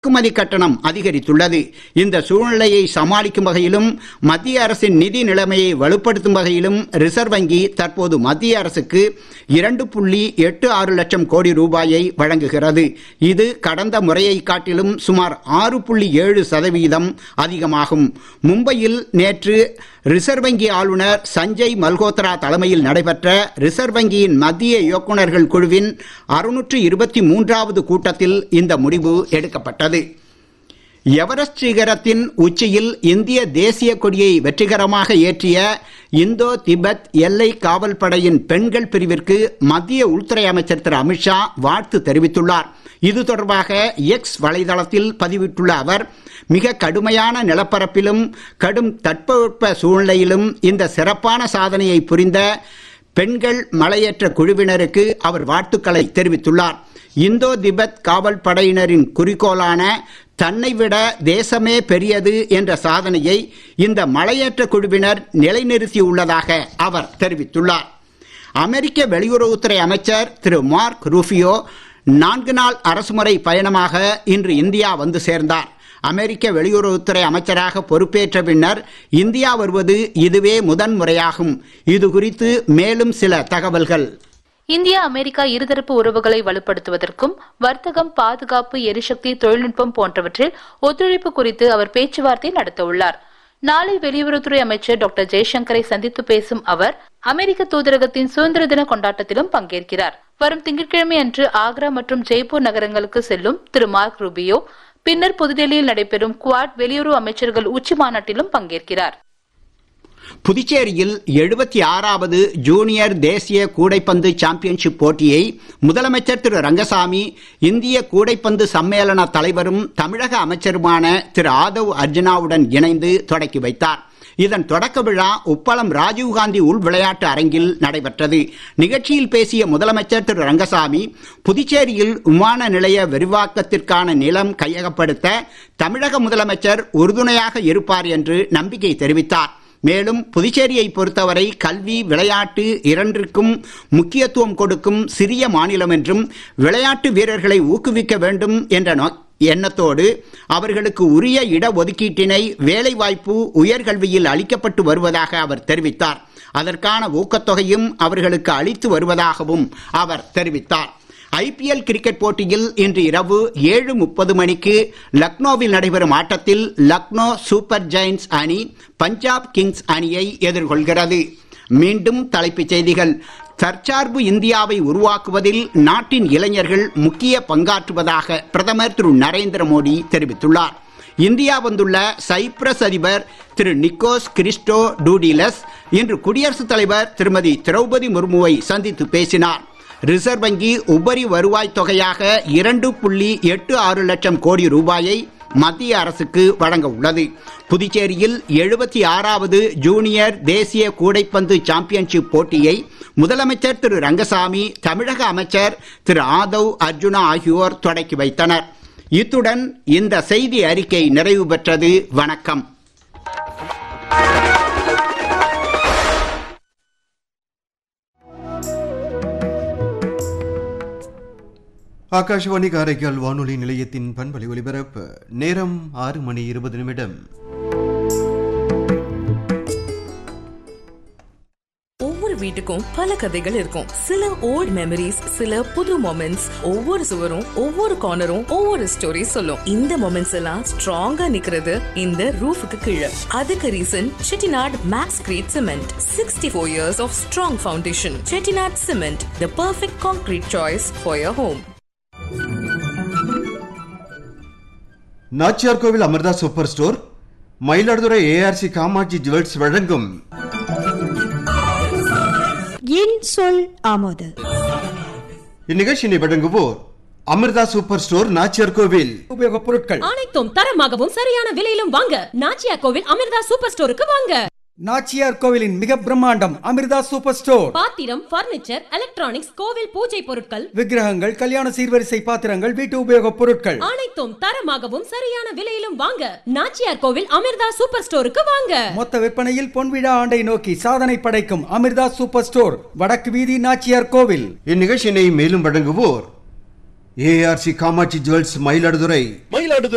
இறக்குமதி கட்டணம் அதிகரித்துள்ளது இந்த சூழ்நிலையை சமாளிக்கும் வகையிலும் மத்திய அரசின் நிதி நிலைமையை வலுப்படுத்தும் வகையிலும் ரிசர்வ் வங்கி தற்போது மத்திய அரசுக்கு இரண்டு புள்ளி எட்டு ஆறு லட்சம் கோடி ரூபாயை வழங்குகிறது இது கடந்த முறையை காட்டிலும் சுமார் ஆறு புள்ளி ஏழு சதவீதம் அதிகமாகும் மும்பையில் நேற்று ரிசர்வ் வங்கி ஆளுநர் சஞ்சய் மல்கோத்ரா தலைமையில் நடைபெற்ற ரிசர்வ் வங்கியின் மத்திய இயக்குநர்கள் குழுவின் அறுநூற்று இருபத்தி மூன்றாவது கூட்டத்தில் இந்த முடிவு எடுக்கப்பட்டது எவரெஸ்ட் சிகரத்தின் உச்சியில் இந்திய தேசிய கொடியை வெற்றிகரமாக ஏற்றிய இந்தோ திபெத் எல்லை காவல் படையின் பெண்கள் பிரிவிற்கு மத்திய உள்துறை அமைச்சர் திரு அமித்ஷா வாழ்த்து தெரிவித்துள்ளார் இது தொடர்பாக எக்ஸ் வலைதளத்தில் பதிவிட்டுள்ள அவர் மிக கடுமையான நிலப்பரப்பிலும் கடும் தட்பவெப்ப சூழ்நிலையிலும் இந்த சிறப்பான சாதனையை புரிந்த பெண்கள் மலையேற்ற குழுவினருக்கு அவர் வாழ்த்துக்களை தெரிவித்துள்ளார் இந்தோ திபெத் காவல் படையினரின் குறிக்கோளான தன்னை விட தேசமே பெரியது என்ற சாதனையை இந்த மலையேற்ற குழுவினர் நிலைநிறுத்தியுள்ளதாக அவர் தெரிவித்துள்ளார் அமெரிக்க வெளியுறவுத்துறை அமைச்சர் திரு மார்க் ரூபியோ நான்கு நாள் அரசுமுறை பயணமாக இன்று இந்தியா வந்து சேர்ந்தார் அமெரிக்க வெளியுறவுத்துறை அமைச்சராக பொறுப்பேற்ற பின்னர் இந்தியா வருவது இதுவே முதன் முறையாகும் இது குறித்து மேலும் சில தகவல்கள் இந்தியா அமெரிக்கா இருதரப்பு உறவுகளை வலுப்படுத்துவதற்கும் வர்த்தகம் பாதுகாப்பு எரிசக்தி தொழில்நுட்பம் போன்றவற்றில் ஒத்துழைப்பு குறித்து அவர் பேச்சுவார்த்தை நடத்த உள்ளார் நாளை வெளியுறவுத்துறை அமைச்சர் டாக்டர் ஜெய்சங்கரை சந்தித்து பேசும் அவர் அமெரிக்க தூதரகத்தின் சுதந்திர தின கொண்டாட்டத்திலும் பங்கேற்கிறார் வரும் திங்கட்கிழமை அன்று ஆக்ரா மற்றும் ஜெய்ப்பூர் நகரங்களுக்கு செல்லும் திரு மார்க் ரூபியோ பின்னர் புதுடெல்லியில் நடைபெறும் குவாட் வெளியுறவு அமைச்சர்கள் உச்சி மாநாட்டிலும் பங்கேற்கிறார் புதுச்சேரியில் எழுபத்தி ஆறாவது ஜூனியர் தேசிய கூடைப்பந்து சாம்பியன்ஷிப் போட்டியை முதலமைச்சர் திரு ரங்கசாமி இந்திய கூடைப்பந்து சம்மேளன தலைவரும் தமிழக அமைச்சருமான திரு ஆதவ் அர்ஜுனாவுடன் இணைந்து தொடக்கி வைத்தார் இதன் தொடக்க விழா உப்பளம் ராஜீவ்காந்தி உள் விளையாட்டு அரங்கில் நடைபெற்றது நிகழ்ச்சியில் பேசிய முதலமைச்சர் திரு ரங்கசாமி புதுச்சேரியில் விமான நிலைய விரிவாக்கத்திற்கான நிலம் கையகப்படுத்த தமிழக முதலமைச்சர் உறுதுணையாக இருப்பார் என்று நம்பிக்கை தெரிவித்தார் மேலும் புதுச்சேரியை பொறுத்தவரை கல்வி விளையாட்டு இரண்டிற்கும் முக்கியத்துவம் கொடுக்கும் சிறிய மாநிலம் என்றும் விளையாட்டு வீரர்களை ஊக்குவிக்க வேண்டும் என்ற எண்ணத்தோடு அவர்களுக்கு உரிய இட ஒதுக்கீட்டினை வேலைவாய்ப்பு உயர்கல்வியில் அளிக்கப்பட்டு வருவதாக அவர் தெரிவித்தார் அதற்கான ஊக்கத்தொகையும் அவர்களுக்கு அளித்து வருவதாகவும் அவர் தெரிவித்தார் ஐபிஎல் கிரிக்கெட் போட்டியில் இன்று இரவு ஏழு முப்பது மணிக்கு லக்னோவில் நடைபெறும் ஆட்டத்தில் லக்னோ சூப்பர் ஜெயின்ஸ் அணி பஞ்சாப் கிங்ஸ் அணியை எதிர்கொள்கிறது மீண்டும் தலைப்புச் செய்திகள் தற்சார்பு இந்தியாவை உருவாக்குவதில் நாட்டின் இளைஞர்கள் முக்கிய பங்காற்றுவதாக பிரதமர் திரு நரேந்திர மோடி தெரிவித்துள்ளார் இந்தியா வந்துள்ள சைப்ரஸ் அதிபர் திரு நிக்கோஸ் கிறிஸ்டோ டூடிலஸ் இன்று குடியரசுத் தலைவர் திருமதி திரௌபதி முர்முவை சந்தித்து பேசினார் ரிசர்வ் வங்கி உபரி வருவாய் தொகையாக இரண்டு புள்ளி எட்டு ஆறு லட்சம் கோடி ரூபாயை மத்திய அரசுக்கு வழங்க உள்ளது புதுச்சேரியில் எழுபத்தி ஆறாவது ஜூனியர் தேசிய கூடைப்பந்து சாம்பியன்ஷிப் போட்டியை முதலமைச்சர் திரு ரங்கசாமி தமிழக அமைச்சர் திரு ஆதவ் அர்ஜுனா ஆகியோர் தொடக்கி வைத்தனர் இத்துடன் இந்த செய்தி அறிக்கை நிறைவு பெற்றது வணக்கம் ஆகாஷவாணி காரைக்கால் வானொலி நிலையத்தின் பண்பலை ஒலிபரப்பு நேரம் ஆறு மணி இருபது நிமிடம் ஒவ்வொரு வீட்டுக்கும் பல கதைகள் இருக்கும் சில ஓல்ட் மெமரிஸ் சில புது மொமெண்ட்ஸ் ஒவ்வொரு சுவரும் ஒவ்வொரு கார்னரும் ஒவ்வொரு ஸ்டோரி சொல்லும் இந்த மொமெண்ட்ஸ் எல்லாம் ஸ்ட்ராங்கா நிக்கிறது இந்த ரூஃபுக்கு கீழே அதுக்கு reason Chettinad makes great cement sixty four years of strong foundation Chettinad cement the perfect concrete choice for your home Nachiyar Kovil Amirtha super store Mayiladuthurai ARC Kamatchi jewels வழங்கும் என் சொல் ஆமோது இந்நிகழ்ச்சியினை வழங்குவோர் அமிர்தா சூப்பர் ஸ்டோர் நாச்சியார் கோவில் உபயோகப் பொருட்கள் அனைத்தும் தரமாகவும் சரியான விலையிலும் வாங்க நாச்சியா கோவில் அமிர்தா சூப்பர் ஸ்டோருக்கு வாங்க நாச்சியார் கோவிலின் மிக பிரம்மாண்டம் அமிர்தா சூப்பர் ஸ்டோர் பாத்திரம் பர்னிச்சர் எலக்ட்ரானிக்ஸ் கோவில் பூஜை பொருட்கள் விக்கிரகங்கள் கல்யாண சீர்வரிசை பாத்திரங்கள் வீட்டு உபயோகப் பொருட்கள் அனைத்தும் தரமாகவும் சரியான விலையிலும் வாங்க நாச்சியார் கோவில் அமிர்தா சூப்பர் ஸ்டோருக்கு வாங்க மொத்த விற்பனையில் பொன்விழா ஆண்டை நோக்கி சாதனை படைக்கும் அமிர்தா சூப்பர் ஸ்டோர் வடக்கு வீதி நாச்சியார் கோவில் இந்நிகழ்ச்சியினை மேலும் வழங்குவோர் ஏஆர்சி காமாட்சி ஜுவல்ஸ் மயிலாடுதுறை மயிலாடுதுறை